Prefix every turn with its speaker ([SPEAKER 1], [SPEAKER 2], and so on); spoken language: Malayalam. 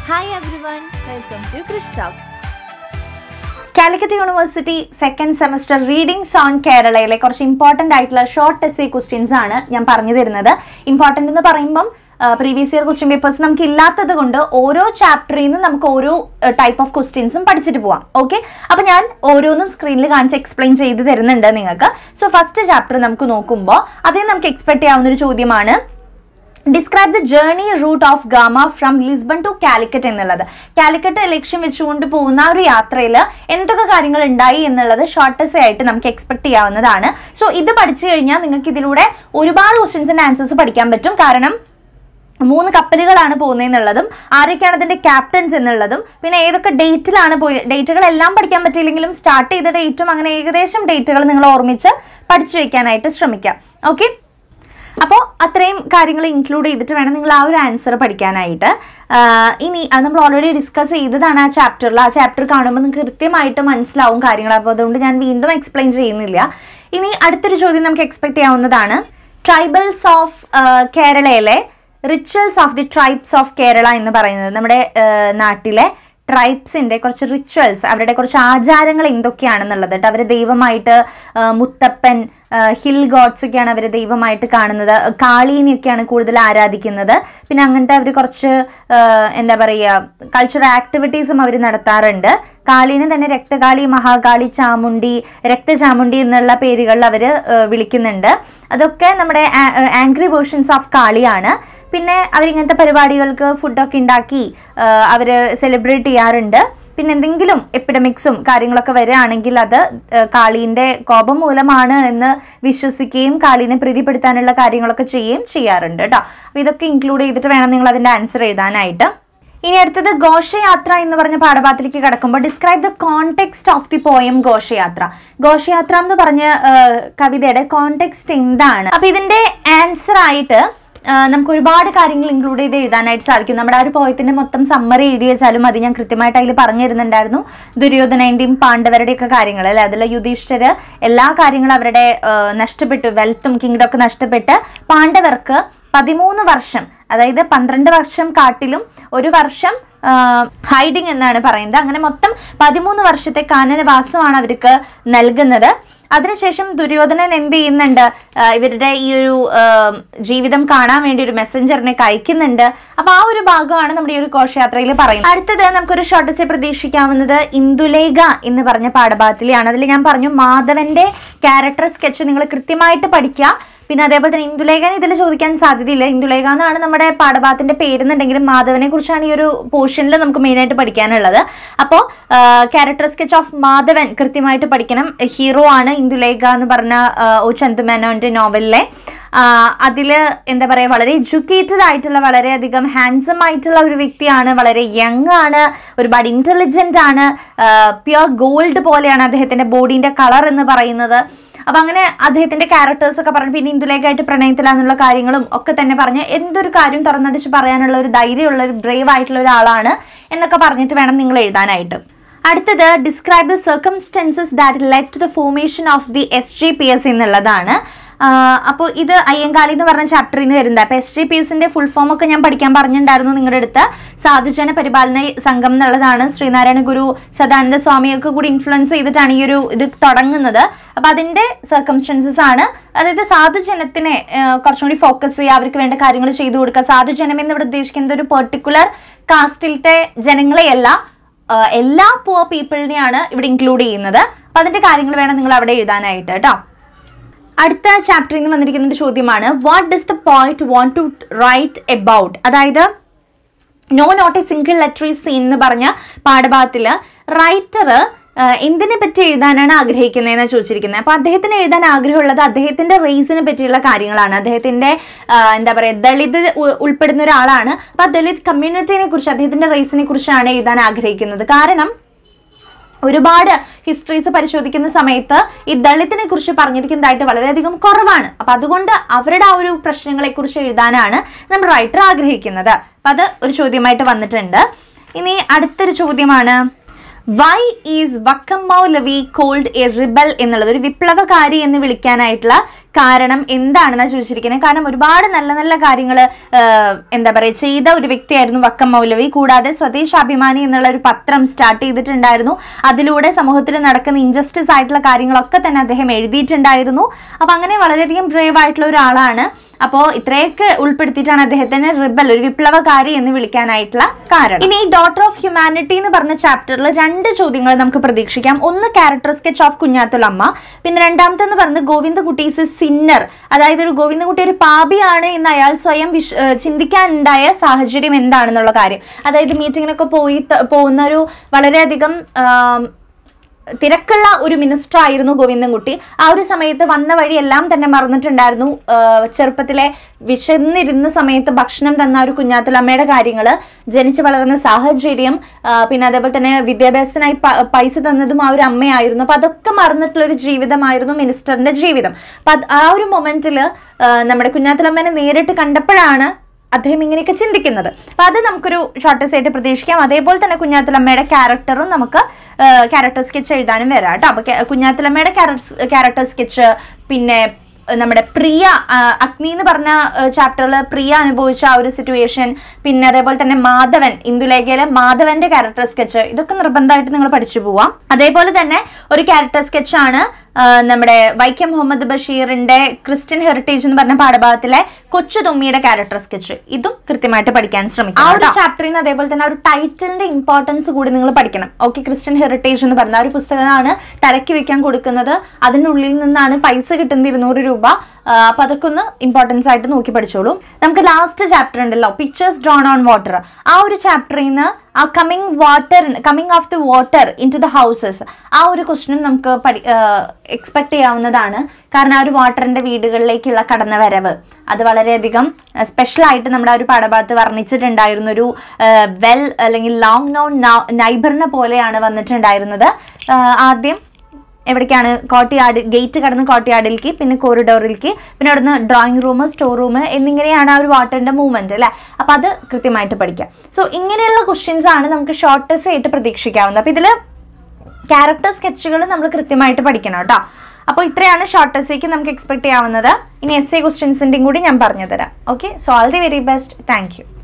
[SPEAKER 1] hi everyone welcome to Krish talks
[SPEAKER 2] Calicut university second semester readings on കേരളയിലെ കുറച്ച് ഇമ്പോർട്ടൻ്റ് ആയിട്ടുള്ള ഷോർട്ട് എസ് ക്വസ്റ്റ്യൻസ് ആണ് ഞാൻ പറഞ്ഞു തരുന്നത് ഇമ്പോർട്ടൻ്റ് എന്ന് പറയുമ്പം പ്രീവിയസ് ഇയർ ക്വസ്റ്റ്യൻ പേപ്പേഴ്സ് നമുക്ക് ഇല്ലാത്തത് കൊണ്ട് ഓരോ ചാപ്റ്ററിൽ നിന്ന് നമുക്ക് ഓരോ ടൈപ്പ് ഓഫ് ക്വസ്റ്റ്യൻസും പഠിച്ചിട്ട് പോവാം ഓക്കെ അപ്പോൾ ഞാൻ ഓരോന്നും സ്ക്രീനിൽ കാണിച്ച് എക്സ്പ്ലെയിൻ ചെയ്ത് തരുന്നുണ്ട് നിങ്ങൾക്ക് സോ ഫസ്റ്റ് ചാപ്റ്റർ നമുക്ക് നോക്കുമ്പോൾ അതിൽ നമുക്ക് എക്സ്പെക്ട് ചെയ്യാവുന്ന ഒരു ചോദ്യമാണ് describe the journey route of Gama from Lisbon to Calicut എന്നുള്ളത് കാലിക്കറ്റ് ലക്ഷ്യം വെച്ചുകൊണ്ട് പോകുന്ന ആ ഒരു യാത്രയിൽ എന്തൊക്കെ കാര്യങ്ങൾ ഉണ്ടായി എന്നുള്ളത് ഷോർട്ടസ്റ്റ് ആയിട്ട് നമുക്ക് എക്സ്പെക്ട് ചെയ്യാവുന്നതാണ് സോ ഇത് പഠിച്ചു കഴിഞ്ഞാൽ നിങ്ങൾക്ക് ഇതിലൂടെ ഒരുപാട് ക്വസ്റ്റ്യൻസിന്റെ ആൻസേഴ്സ് പഠിക്കാൻ പറ്റും കാരണം മൂന്ന് കപ്പലുകളാണ് പോകുന്നതെന്നുള്ളതും ആരൊക്കെയാണ് അതിന്റെ ക്യാപ്റ്റൻസ് എന്നുള്ളതും പിന്നെ ഏതൊക്കെ ഡേറ്റിലാണ് പോയി ഡേറ്റുകളെല്ലാം പഠിക്കാൻ പറ്റിയില്ലെങ്കിലും സ്റ്റാർട്ട് ചെയ്ത ഡേറ്റും അങ്ങനെ ഏകദേശം ഡേറ്റുകൾ നിങ്ങൾ ഓർമ്മിച്ച് പഠിച്ചു വെക്കാനായിട്ട് ശ്രമിക്കാം ഓക്കെ അപ്പോൾ അത്രയും കാര്യങ്ങൾ ഇൻക്ലൂഡ് ചെയ്തിട്ട് വേണം നിങ്ങൾ ആ ഒരു ആൻസർ പഠിക്കാനായിട്ട് ആഹ് ഇനി അത് നമ്മൾ ഓൾറെഡി ഡിസ്കസ് ചെയ്തതാണ് ആ ചാപ്റ്ററിൽ ആ ചാപ്റ്റർ കാണുമ്പോൾ നിങ്ങൾക്ക് കൃത്യമായിട്ട് മനസ്സിലാവും കാര്യങ്ങൾ അപ്പോൾ അതുകൊണ്ട് ഞാൻ വീണ്ടും എക്സ്പ്ലെയിൻ ചെയ്യുന്നില്ല ഇനി അടുത്തൊരു ചോദ്യം നമുക്ക് എക്സ്പെക്ട് ചെയ്യാവുന്നതാണ് ട്രൈബൽസ് ഓഫ് കേരളയിലെ rituals of the tribes of Kerala എന്ന് പറയുന്നത് നമ്മുടെ ആഹ് നാട്ടിലെ ട്രൈബ്സിന്റെ കുറച്ച് റിച്വൽസ് അവരുടെ കുറച്ച് ആചാരങ്ങൾ എന്തൊക്കെയാണെന്നുള്ളത് കേട്ടോ അവർ ദൈവമായിട്ട് ആ, മുത്തപ്പൻ ഹിൽ ഗോഡ്സ് ഒക്കെയാണ് അവർ ദൈവമായിട്ട് കാണുന്നത് കാളീനെയൊക്കെയാണ് കൂടുതൽ ആരാധിക്കുന്നത് പിന്നെ അങ്ങനത്തെ അവർ കുറച്ച് ആ, എന്താ പറയുക കൾച്ചറൽ ആക്ടിവിറ്റീസും അവർ നടത്താറുണ്ട് കാളീനെ തന്നെ രക്തകാളി മഹാകാളി ചാമുണ്ടി രക്തചാമുണ്ടി എന്നുള്ള പേരുകളിൽ അവർ വിളിക്കുന്നുണ്ട് അതൊക്കെ നമ്മുടെ ആംഗ്രി വേർഷൻസ് ഓഫ് കാളിയാണ് പിന്നെ അവരിങ്ങനത്തെ പരിപാടികൾക്ക് ഫുഡൊക്കെ ഉണ്ടാക്കി അവർ സെലിബ്രേറ്റ് ചെയ്യാറുണ്ട് പിന്നെ എന്തെങ്കിലും എപ്പിഡമിക്സും കാര്യങ്ങളൊക്കെ വരികയാണെങ്കിൽ അത് ആ, കാളീൻ്റെ കോപം മൂലമാണ് എന്ന് വിശ്വസിക്കുകയും കാളീനെ പ്രീതിപ്പെടുത്താനുള്ള കാര്യങ്ങളൊക്കെ ചെയ്യുകയും ചെയ്യാറുണ്ട് കേട്ടോ അപ്പോൾ ഇതൊക്കെ ഇൻക്ലൂഡ് ചെയ്തിട്ട് വേണം നിങ്ങൾ അതിൻ്റെ ആൻസർ എഴുതാനായിട്ട് ഇനി അടുത്തത് ഘോഷയാത്ര എന്ന് പറഞ്ഞ പാഠഭാഗത്തിലേക്ക് കടക്കുമ്പോൾ describe the context of the poem Ghoshayatra Ghoshayatra എന്ന് പറഞ്ഞ ആ, കവിതയുടെ കോണ്ടെക്സ്റ്റ് എന്താണ് അപ്പൊ ഇതിന്റെ ആൻസർ ആയിട്ട് ആ, നമുക്ക് ഒരുപാട് കാര്യങ്ങൾ ഇൻക്ലൂഡ് ചെയ്ത് എഴുതാനായിട്ട് സാധിക്കും നമ്മുടെ ആ ഒരു പോയത്തിന്റെ മൊത്തം സമ്മറി എഴുതി വെച്ചാലും അത് ഞാൻ കൃത്യമായിട്ട് അതിൽ പറഞ്ഞു തരുന്നുണ്ടായിരുന്നു ദുര്യോധനന്റെയും പാണ്ഡവരുടെയും ഒക്കെ കാര്യങ്ങൾ അല്ലെ അതിൽ യുധിഷ്ഠിര് എല്ലാ കാര്യങ്ങളും അവരുടെ ആ, നഷ്ടപ്പെട്ടു വെൽത്തും കിങ്ഡം ഒക്കെ നഷ്ടപ്പെട്ട് പാണ്ഡവർക്ക് പതിമൂന്ന് വർഷം അതായത് പന്ത്രണ്ട് വർഷം കാട്ടിലും ഒരു വർഷം ഹൈഡിങ് എന്നാണ് പറയുന്നത് അങ്ങനെ മൊത്തം പതിമൂന്ന് വർഷത്തെ കാനനവാസമാണ് അവർക്ക് നൽകുന്നത് അതിനുശേഷം ദുര്യോധനൻ എന്ത് ചെയ്യുന്നുണ്ട് ആ, ഇവരുടെ ഈ ഒരു ആ, ജീവിതം കാണാൻ വേണ്ടി ഒരു മെസ്സഞ്ചറിനെ അയക്കുന്നുണ്ട് അപ്പൊ ആ ഒരു ഭാഗമാണ് നമ്മുടെ ഈ ഒരു ഘോഷയാത്രയിൽ പറയുന്നത് അടുത്തത് നമുക്കൊരു ഷോർട്ടസെ പ്രതീക്ഷിക്കാവുന്നത് ഇന്ദുലേഖ എന്ന് പറഞ്ഞ പാഠഭാഗത്തിലെയാണ് അതിൽ ഞാൻ പറഞ്ഞു മാധവന്റെ ക്യാരക്ടർ സ്കെച്ച് നിങ്ങൾ കൃത്യമായിട്ട് പഠിക്കുക പിന്നെ അതേപോലെ തന്നെ ഇന്ദുലേഖൻ ഇതിൽ ചോദിക്കാൻ സാധ്യതയില്ല ഇന്ദുലേഖ എന്നാണ് നമ്മുടെ പാഠഭാഗത്തിന്റെ പേരെന്നുണ്ടെങ്കിലും മാധവനെ കുറിച്ചാണ് ഈ ഒരു പോർഷനിൽ നമുക്ക് മെയിനായിട്ട് പഠിക്കാനുള്ളത് അപ്പോൾ ക്യാരക്ടർ സ്കെച്ച് ഓഫ് മാധവൻ കൃത്യമായിട്ട് പഠിക്കണം ഹീറോ ആണ് ഇന്ദുലേഖ എന്ന് പറഞ്ഞ ആ, ഒ ചന്തുമേനോന്റെ നോവലിലെ അതിൽ എന്താ പറയുക വളരെ എഡ്യൂക്കേറ്റഡ് ആയിട്ടുള്ള വളരെയധികം ഹാൻസം ആയിട്ടുള്ള ഒരു വ്യക്തിയാണ് വളരെ യങ് ആണ് ഒരുപാട് ഇന്റലിജന്റ് ആണ് പ്യുവർ ഗോൾഡ് പോലെയാണ് അദ്ദേഹത്തിന്റെ ബോഡീന്റെ കളർ എന്ന് പറയുന്നത് അപ്പൊ അങ്ങനെ അദ്ദേഹത്തിന്റെ ക്യാരക്ടേഴ്സ് ഒക്കെ പറഞ്ഞു പിന്നെ ഇന്ദുലേഖായിട്ട് പ്രണയത്തിലാന്നുള്ള കാര്യങ്ങളും ഒക്കെ തന്നെ പറഞ്ഞ് എന്തൊരു കാര്യം തുറന്നടിച്ച് പറയാനുള്ള ഒരു ധൈര്യമുള്ള ഒരു ബ്രേവ് ആയിട്ടുള്ള ഒരാളാണ് എന്നൊക്കെ പറഞ്ഞിട്ട് വേണം നിങ്ങൾ എഴുതാനായിട്ട് അടുത്തത് describe the circumstances that let to the formation of the S G P S എന്നുള്ളതാണ് അപ്പോൾ ഇത് അയ്യങ്കാളി എന്ന് പറഞ്ഞ ചാപ്റ്ററിൽ നിന്ന് വരുന്നത് അപ്പോൾ എസ് ജി പി എസിന്റെ ഫുൾ ഫോം ഒക്കെ ഞാൻ പഠിക്കാൻ പറഞ്ഞിട്ടുണ്ടായിരുന്നു നിങ്ങളുടെ അടുത്ത് സാധുജന പരിപാലന സംഘം എന്നുള്ളതാണ് ശ്രീനാരായണ ഗുരു സദാനന്ദ സ്വാമിയൊക്കെ കൂടി ഇൻഫ്ലുവൻസ് ചെയ്തിട്ടാണ് ഈ ഒരു ഇത് തുടങ്ങുന്നത് അപ്പോൾ അതിന്റെ സർക്കംസ്റ്റൻസസ് ആണ് അതായത് സാധുജനത്തിനെ ആ, കുറച്ചും കൂടി ഫോക്കസ് ചെയ്യുക അവർക്ക് വേണ്ട കാര്യങ്ങൾ ചെയ്തു കൊടുക്കുക സാധുജനം എന്ന് ഇവിടെ ഉദ്ദേശിക്കുന്നത് ഒരു പെർട്ടിക്കുലർ കാസ്റ്റിലത്തെ ജനങ്ങളെയല്ല ആ, എല്ലാ പുവർ പീപ്പിളിനെയാണ് ഇവിടെ ഇൻക്ലൂഡ് ചെയ്യുന്നത് അപ്പൊ അതിന്റെ കാര്യങ്ങൾ വേണം നിങ്ങൾ അവിടെ എഴുതാനായിട്ട് കേട്ടോ അടുത്ത ചാപ്റ്ററിൽ നിന്ന് വന്നിരിക്കുന്ന ഒരു ചോദ്യമാണ് what does the point want to write about അതായത് no not a single literary scene എന്ന് പറഞ്ഞ പാഠഭാഗത്തിൽ റൈറ്റർ എന്തിനെ പറ്റി എഴുതാനാണ് ആഗ്രഹിക്കുന്നതെന്ന് ചോദിച്ചിരിക്കുന്നത് അപ്പോൾ അദ്ദേഹത്തിന് എഴുതാൻ ആഗ്രഹമുള്ളത് അദ്ദേഹത്തിന്റെ റേസിനെ പറ്റിയുള്ള കാര്യങ്ങളാണ് അദ്ദേഹത്തിന്റെ ആ, എന്താ പറയുക ദളിത് ഉ- ഉൾപ്പെടുന്ന ഒരാളാണ് അപ്പോൾ ആ ദളിത് കമ്മ്യൂണിറ്റിനെ കുറിച്ച് അദ്ദേഹത്തിന്റെ റേസിനെ കുറിച്ചാണ് എഴുതാൻ ആഗ്രഹിക്കുന്നത് കാരണം ഒരുപാട് ഹിസ്റ്ററീസ് പരിശോധിക്കുന്ന സമയത്ത് ഈ ദളിത്തിനെ കുറിച്ച് പറഞ്ഞിരിക്കുന്നതായിട്ട് വളരെയധികം കുറവാണ് അപ്പൊ അതുകൊണ്ട് അവരുടെ ആ ഒരു പ്രശ്നങ്ങളെ കുറിച്ച് എഴുതാനാണ് നമ്മൾ റൈറ്റർ ആഗ്രഹിക്കുന്നത് അപ്പൊ അത് ഒരു ചോദ്യമായിട്ട് വന്നിട്ടുണ്ട് ഇനി അടുത്തൊരു ചോദ്യമാണ് why is Vakkom Moulavi called a rebel എന്നുള്ളത് ഒരു വിപ്ലവകാരി എന്ന് വിളിക്കാനായിട്ടുള്ള കാരണം എന്താണെന്നാണ് ചോദിച്ചിരിക്കുന്നത് കാരണം ഒരുപാട് നല്ല നല്ല കാര്യങ്ങൾ എന്താ പറയുക ചെയ്ത ഒരു വ്യക്തിയായിരുന്നു വക്കം മൗലവി കൂടാതെ സ്വദേശാഭിമാനി എന്നുള്ള ഒരു പത്രം സ്റ്റാർട്ട് ചെയ്തിട്ടുണ്ടായിരുന്നു അതിലൂടെ സമൂഹത്തിൽ നടക്കുന്ന ഇൻജസ്റ്റിസ് ആയിട്ടുള്ള കാര്യങ്ങളൊക്കെ തന്നെ അദ്ദേഹം എഴുതിയിട്ടുണ്ടായിരുന്നു അപ്പം അങ്ങനെ വളരെയധികം ബ്രേവ് ആയിട്ടുള്ള ഒരാളാണ് അപ്പോൾ ഇത്രയൊക്കെ ഉൾപ്പെടുത്തിയിട്ടാണ് അദ്ദേഹത്തിന് റിബൽ ഒരു വിപ്ലവകാരി എന്ന് വിളിക്കാനായിട്ടുള്ള കാരണം ഇനി ഡോട്ടർ ഓഫ് ഹ്യൂമാനിറ്റി എന്ന് പറഞ്ഞ ചാപ്റ്ററിൽ രണ്ട് ചോദ്യങ്ങൾ നമുക്ക് പ്രതീക്ഷിക്കാം ഒന്ന് ക്യാരക്ടർ സ്കെച്ച് ഓഫ് കുഞ്ഞാത്തുലമ്മ പിന്നെ രണ്ടാമത്തെന്ന് പറഞ്ഞ് ഗോവിന്ദകുട്ടി ഈസ് എ സിന്നർ അതായത് ഒരു ഗോവിന്ദകുട്ടി ഒരു പാപിയാണ് എന്ന് അയാൾ സ്വയം വിശ് ഏഹ് ചിന്തിക്കാനുണ്ടായ സാഹചര്യം എന്താണെന്നുള്ള കാര്യം അതായത് മീറ്റിങ്ങിനൊക്കെ പോയി ത- പോകുന്ന ഒരു വളരെയധികം ആം, തിരക്കുള്ള ഒരു മിനിസ്റ്റർ ആയിരുന്നു ഗോവിന്ദൻകുട്ടി ആ ഒരു സമയത്ത് വന്ന വഴി എല്ലാം തന്നെ മറന്നിട്ടുണ്ടായിരുന്നു ആഹ് ചെറുപ്പത്തിലെ വിശന്നിരുന്ന സമയത്ത് ഭക്ഷണം തന്ന ഒരു കുഞ്ഞാത്തുലമ്മയുടെ കാര്യങ്ങൾ ജനിച്ചു വളർന്ന സാഹചര്യം ആഹ് പിന്നെ അതേപോലെ തന്നെ വിദ്യാഭ്യാസത്തിനായി പ- പൈസ തന്നതും ആ ഒരു അമ്മയായിരുന്നു അപ്പൊ അതൊക്കെ മറന്നിട്ടുള്ള ഒരു ജീവിതമായിരുന്നു മിനിസ്റ്ററിന്റെ ജീവിതം അപ്പൊ അത് ആ ഒരു മൊമെന്റിൽ നമ്മുടെ കുഞ്ഞാത്തുലമ്മനെ നേരിട്ട് കണ്ടപ്പോഴാണ് അദ്ദേഹം ഇങ്ങനെയൊക്കെ ചിന്തിക്കുന്നത് അപ്പൊ അത് നമുക്കൊരു ഷോർട്ടസ് ആയിട്ട് പ്രതീക്ഷിക്കാം അതേപോലെ തന്നെ കുഞ്ഞാത്തുലമ്മയുടെ ക്യാരക്ടറും നമുക്ക് ക്യാരക്ടർ സ്കെച്ച് എഴുതാനും വരാം കേട്ടോ അപ്പൊ കെ- കുഞ്ഞാത്തുലമ്മയുടെ ക്യാരക്ടർ സ്കെച്ച് പിന്നെ ഏഹ് നമ്മുടെ പ്രിയ ആ, അഗ്നി എന്ന് പറഞ്ഞ ചാപ്റ്ററിൽ പ്രിയ അനുഭവിച്ച ആ ഒരു സിറ്റുവേഷൻ പിന്നെ അതേപോലെ തന്നെ മാധവൻ ഇന്ദുലേഖയിലെ മാധവന്റെ ക്യാരക്ടർ സ്കെച്ച് ഇതൊക്കെ നിർബന്ധമായിട്ട് നിങ്ങൾ പഠിച്ചു പോവാം അതേപോലെ തന്നെ ഒരു ക്യാരക്ടർ സ്കെച്ചാണ് നമ്മുടെ വൈക്കം മുഹമ്മദ് ബഷീറിന്റെ ക്രിസ്ത്യൻ ഹെറിറ്റേജ് എന്ന് പറഞ്ഞ പാഠഭാഗത്തിലെ കൊച്ചു തുമ്മിയുടെ ക്യാരക്ടർ സ്കെച്ച് ഇതും കൃത്യമായിട്ട് പഠിക്കാൻ ശ്രമിക്കും ആ ഒരു ചാപ്റ്ററിൽ നിന്ന് അതേപോലെ തന്നെ ആ ഒരു ടൈറ്റിലിന്റെ ഇമ്പോർട്ടൻസ് കൂടി നിങ്ങൾ പഠിക്കണം ഓക്കെ ക്രിസ്ത്യൻ ഹെറിറ്റേജ് എന്ന് പറഞ്ഞ ആ ഒരു പുസ്തകമാണ് തലയ്ക്ക് വെക്കാൻ കൊടുക്കുന്നത് അതിനുള്ളിൽ നിന്നാണ് പൈസ കിട്ടുന്നത് ഇരുന്നൂറ് രൂപ ആ, അപ്പൊ അതൊക്കെ ഒന്ന് ഇമ്പോർട്ടൻസ് ആയിട്ട് നോക്കി പഠിച്ചോളൂ നമുക്ക് ലാസ്റ്റ് ചാപ്റ്റർ ഉണ്ടല്ലോ പിക്ചേഴ്സ് ഡ്രോൺ ഓൺ വാട്ടർ ആ ഒരു ചാപ്റ്ററിൽ നിന്ന് ആ coming water coming of the water into the houses ആ ഒരു ക്വസ്റ്റ്യൻ നമുക്ക് പഠി എക്സ്പെക്ട് ചെയ്യാവുന്നതാണ് കാരണം ആ ഒരു വാട്ടറിന്റെ വീടുകളിലേക്കുള്ള കടന്നുവരവ് അത് വളരെയധികം സ്പെഷ്യൽ ആയിട്ട് നമ്മുടെ ആ ഒരു പാഠഭാഗത്ത് വർണ്ണിച്ചിട്ടുണ്ടായിരുന്ന ഒരു വെൽ അല്ലെങ്കിൽ ലോങ് നോൺ നൈബറിനെ പോലെയാണ് വന്നിട്ടുണ്ടായിരുന്നത് ആ, ആദ്യം എവിടേക്കാണ് കോട്ടയാട് ഗേറ്റ് കടന്ന് കോട്ടയാടിലേക്ക് പിന്നെ കോറിഡോറിലേക്ക് പിന്നെ അവിടുന്ന് ഡ്രോയിങ് റൂം സ്റ്റോർ റൂം എന്നിങ്ങനെയാണ് ആ ഒരു വാട്ടറിന്റെ മൂവ്മെന്റ് അല്ലേ അപ്പൊ അത് കൃത്യമായിട്ട് പഠിക്കാം സോ ഇങ്ങനെയുള്ള ക്വസ്റ്റ്യൻസ് ആണ് നമുക്ക് ഷോർട്ടസ്റ്റ് ആയിട്ട് പ്രതീക്ഷിക്കാവുന്നത് അപ്പൊ ഇതില് ക്യാരക്ടർ സ്കെച്ചുകൾ നമ്മൾ കൃത്യമായിട്ട് പഠിക്കണം കേട്ടോ അപ്പോൾ ഇത്രയാണ് ഷോർട്ടസേക്ക് നമുക്ക് എക്സ്പെക്ട് ചെയ്യാവുന്നത് ഇനി എസ് എ ക്വസ്റ്റ്യൻസിൻ്റെയും കൂടി ഞാൻ പറഞ്ഞു തരാം okay so all the very best thank U